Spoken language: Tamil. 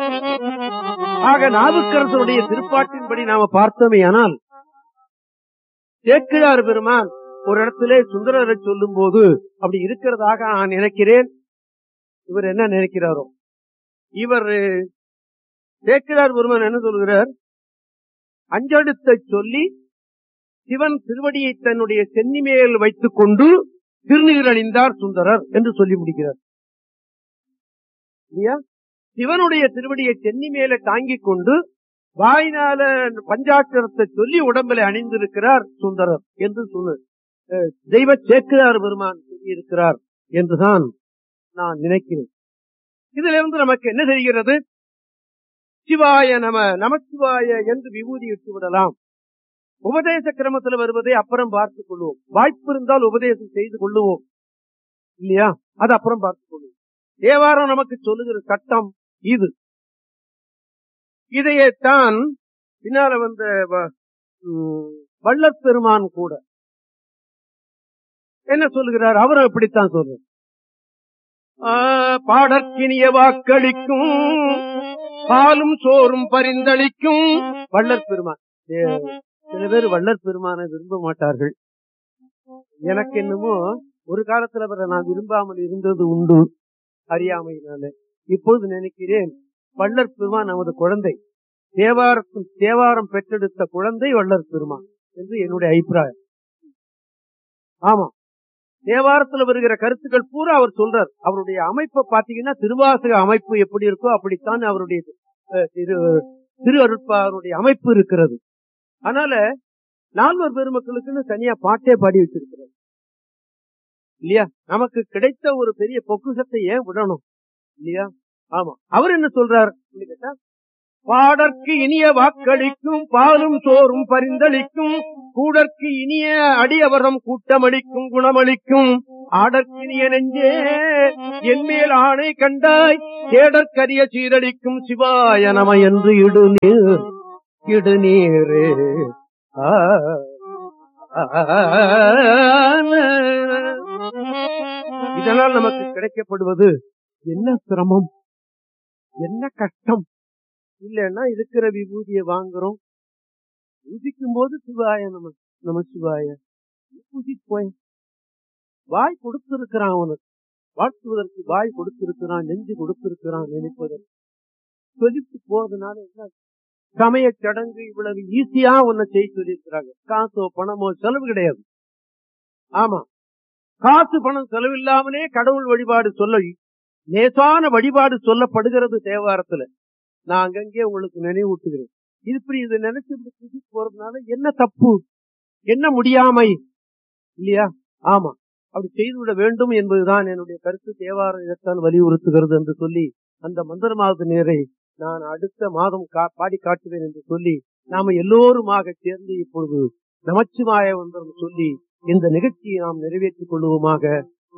ஆக நாவுக்கரசருடைய திருப்பாட்டின்படி நாம பார்த்தோமே ஆனால் சேக்கிழார் பெருமான் ஒரு இடத்திலே சுந்தரரை சொல்லும் போது அப்படி இருக்கிறதாக நான் நினைக்கிறேன் இவர் என்ன நினைக்கிறாரோ இவர் சேக்கிழார் பெருமான் என்ன சொல்கிறார் அஞ்செடுத்தை சொல்லி சிவன் திருவடியை தன்னுடைய சென்னி மேல் வைத்துக் கொண்டு திருநீர் அணிந்தார் சுந்தரர் என்று சொல்லி முடிக்கிறார் இல்லையா சிவனுடைய திருவடியை சென்னி மேல தாங்கிக் கொண்டு வாயினால பஞ்சாட்சரத்தை சொல்லி உடம்பில அணிந்திருக்கிறார் சுந்தரர் என்று சொல்லு அஹ், தெய்வ சேக்கிரார் பெருமான் சொல்லியிருக்கிறார் என்றுதான் நான் நினைக்கிறேன் இதுல இருந்து நமக்கு என்ன தெரிகிறது சிவாய நம நமச்சிவாய என்று விபூதி இட்டு விடலாம் உபதேச கிரமத்தில் வருவதை அப்புறம் பார்த்துக் கொள்வோம் வாய்ப்பு இருந்தால் உபதேசம் செய்து கொள்ளுவோம் இல்லையா அது அப்புறம் பார்த்துக் கொள்வோம் தேவாரம் நமக்கு சொல்லுகிற சட்டம் இது இதையேத்தான் பின்னால வந்த வ- ம், வள்ளற் பெருமான் கூட என்ன சொல்லுகிறார் அவரும் இப்படித்தான் சொல்றார் ஆ, பாடற்கினிய வாக்களிக்கும் பாலும் சோறும் பரிந்தளிக்கும் வள்ளற் பெருமான் ஏ, சில பேர் வள்ளற் பெருமானை விரும்ப மாட்டார்கள் எனக்கு என்னமோ ஒரு காலத்துல அவரை நான் விரும்பாமல் இருந்தது உண்டு அறியாமையினால இப்பொழுது நினைக்கிறேன் வள்ளற் பெருமான் நமது குழந்தை தேவாரத்தும் தேவாரம் பெற்றெடுத்த குழந்தை வள்ளற் பெருமான் என்று என்னுடைய அபிப்பிராயம் ஆமா தேவாரத்துல வருகிற கருத்துக்கள் பூரா அவர் சொல்றார் அவருடைய அமைப்பை பாத்தீங்கன்னா திருவாசக அமைப்பு எப்படி இருக்கோ அப்படித்தான் அவருடைய அஹ், திரு திரு அருட்பாருடைய அமைப்பு இருக்கிறது அதனால நால்வர் பெருமக்களுக்குன்னு தனியா பாட்டே பாடி வச்சிருக்கிறார் இல்லையா நமக்கு கிடைத்த ஒரு பெரிய பொக்குஷத்தை ஏன் விடணும் இல்லையா ஆமா அவர் என்ன சொல்றார் அப்படின்னு கேட்டா பாடற்கு இனிய வாக்களிக்கும் பாலும் சோறும் பரிந்தளிக்கும் கூடற்கு இனிய அடியவரம் கூட்டமளிக்கும் குணமளிக்கும் ஆடற்கினிய நெஞ்சே என்மேல் ஆணை கண்டாய் தேடற்கரிய சீரடிக்கும் சிவாய நம என்று இடுநீர் இடுநீரே ஆ, இதனால் நமக்கு கிடைக்கப்படுவது என்ன சிரமம் என்ன கஷ்டம் இல்லைன்னா இருக்கிற விபூதியை வாங்குறோம் பூஜிக்கும் போது சிவாய நம நம சிவாய பூஜிக்கு போய் வாய் கொடுத்திருக்கிறான் அவனுக்கு வாழ்த்துவதற்கு வாய் கொடுத்திருக்கிறான் நெஞ்சு கொடுத்திருக்கிறான் நினைப்பதற்கு சொல்லிட்டு போறதுனால என்ன சமய சடங்கு இவ்வளவு ஈஸியா உன்னை செய்ய சொல்லியிருக்கிறாங்க காசோ பணமோ செலவு கிடையாது ஆமா காசு பணம் செலவில்லாமலே கடவுள் வழிபாடு சொல்ல லேசான வழிபாடு சொல்லப்படுகிறது தேவாரத்துல நான் அங்கங்கே உங்களுக்கு நினைவூட்டுகிறேன் இது இப்படி இதை நினைச்சு புதுசு போறதுனால என்ன தப்பு என்ன முடியாமை இல்லையா ஆமா அப்படி செய்துவிட வேண்டும் என்பதுதான் என்னுடைய கருத்து தேவாரம் இதைத்தான் வலியுறுத்துகிறது என்று சொல்லி அந்த மந்திரமாவது நேரை நான் அடுத்த மாதம் கா- பாடி காட்டுவேன் என்று சொல்லி நாம எல்லோருமாக சேர்ந்து இப்பொழுது நமச்சிவாய மந்திரம் சொல்லி இந்த நிகழ்ச்சியை நாம் நிறைவேற்றிக் கொள்வோமாக